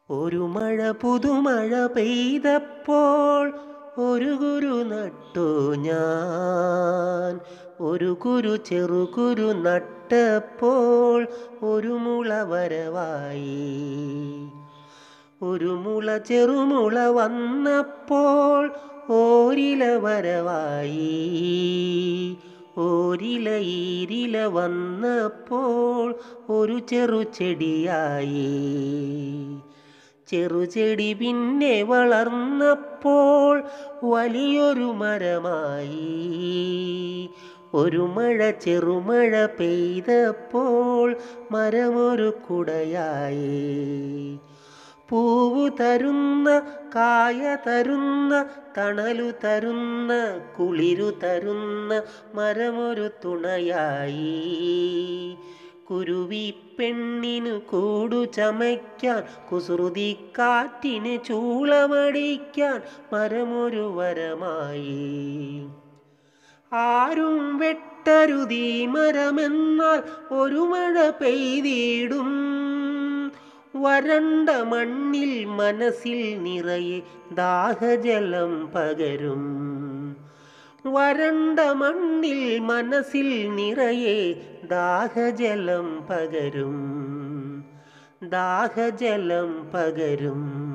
ഒരു മഴ പുതുമഴ പെയ്തപ്പോൾ ഒരു കുരു നട്ടു ഞാൻ ഒരു കുരു ചെറുകുരു നട്ടപ്പോൾ ഒരു മുള വരവായി ഒരു മുള ചെറുമുള വന്നപ്പോൾ ഓരില വരവായി ഓരില ഈരില വന്നപ്പോൾ ഒരു ചെറു ചെടിയായി ചെറുചെടി പിന്നെ വളർന്നപ്പോൾ വലിയൊരു മരമായി ഒരു മഴ ചെറുമഴ പെയ്തപ്പോൾ മരമൊരു കുടയായി പൂവു തരുന്ന കായ തരുന്ന തണലു തരുന്ന കുളിരു തരുന്ന മരമൊരു തുണയായി കുരുവി പെണ്ണിനു കൂടു ചമയ്ക്കാൻ കുസൃതി കാറ്റിന് ചൂളമടിക്കാൻ മരമൊരു വരമായി ആരും വെട്ടരുതീ മരമെന്നാൽ ഒരു മഴ പെയ്തിടും വരണ്ട മണ്ണിൽ മനസ്സിൽ നിറയെ ദാഹജലം പകരും വരണ്ട മണ്ണിൽ മനസ്സിൽ നിറയെ ദാഹജലം പകരും ദാഹജലം പകരും